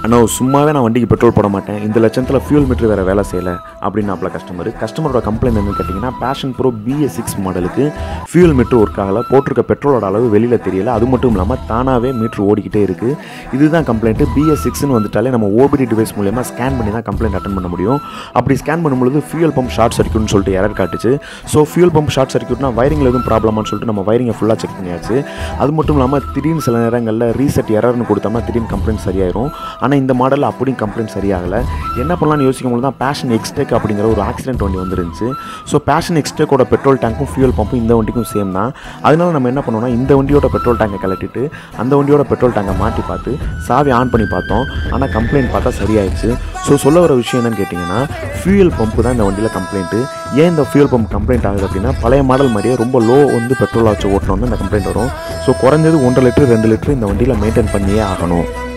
அண்ணா சும்மாவே நான் வண்டிக்கு பெட்ரோல் போட மாட்டேன் இந்த லட்சத்தில் ஃபியூல் மீட்டர் வேறு வேலை செய்யலை அப்படின்னாப்ல கஸ்டமர் கஸ்டமரோட கம்ப்ளைண்ட் என்னன்னு கேட்டிங்கன்னா பேஷன் ப்ரோ பிஎஸ் சிக்ஸ் மாடலுக்கு ஃபியூல் மீட்டர் ஒர்க் ஆகலை போட்டிருக்க பெட்ரோலோட அளவு வெளியில் தெரியல அது மட்டும் இல்லாமல் தானாகவே மீட்ரு ஓடிக்கிட்டே இருக்குது இதுதான் கம்ப்ளைண்ட்டு பிஎஸ் சிக்ஸ்னு வந்துட்டாலே நம்ம ஓபிடி டிவைஸ் மூலியமாக ஸ்கேன் பண்ணி தான் கம்ப்ளைண்ட் அட்டன் பண்ண முடியும் அப்படி ஸ்கேன் பண்ணும்பொழுது ஃபியூல் பம்ப் ஷார்ட் சர்க்யூட்னு சொல்லிட்டு எரர் காட்டுச்சு ஸோ ஃபியூல் பம்ப் ஷார்ட் சர்க்யூட்னா வயரிங்கில் எதுவும் ப்ராப்ளமான்னு சொல்லிட்டு நம்ம வயரிங்கை ஃபுல்லாக செக் பண்ணியாச்சு அது மட்டும் இல்லாமல் திடீர்னு சில நேரங்களில் ரீசெட் எரர்னு கொடுத்தோம்னா திடீர்னு கம்ப்ளைண்ட் சரியாயிரும் ஆனால் இந்த மாடல் அப்படியும் கம்ப்ளைண்ட் சரியாகலை என்ன பண்ணலாம்னு யோசிக்கும் போது தான் பேஷன் எக்ஸ்டெக் அப்படிங்கிற ஒரு ஆக்சிடென்ட் வண்டி வந்துருந்துச்சு ஸோ பேஷன் எக்ஸ்டெக்கோட பெட்ரோல் டேங்க்கும் ஃபியூல் பம்பும் இந்த வண்டிக்கும் சேம் தான் அதனால நம்ம என்ன பண்ணோம்னா இந்த வண்டியோட பெட்ரோல் டேங்கை கலட்டிட்டு அந்த வண்டியோட பெட்ரோல் டேங்கை மாட்டி பார்த்து சாவி ஆன் பண்ணி பார்த்தோம் ஆனால் கம்ப்ளைண்ட் பார்த்தா சரியாயிடுச்சு ஸோ சொல்ல வர விஷயம் என்னன்னு கேட்டிங்கன்னா ஃபியூயல் பம்பு தான் இந்த வண்டியில் கம்ப்ளைண்ட்டு ஏன் இந்த ஃபியூல் பம்ப் கம்ப்ளைண்ட் ஆகுது அப்படின்னா பழைய மாடல் மாதிரியே ரொம்ப லோ வந்து பெட்ரோல் வச்சு ஓட்டணும்னு இந்த கம்ப்ளைண்ட் வரும் ஸோ குறைஞ்சது ஒன்றரை லிட்டர் ரெண்டு லிட்டர் இந்த வண்டியில் மெயின்டைன் பண்ணியே ஆகணும்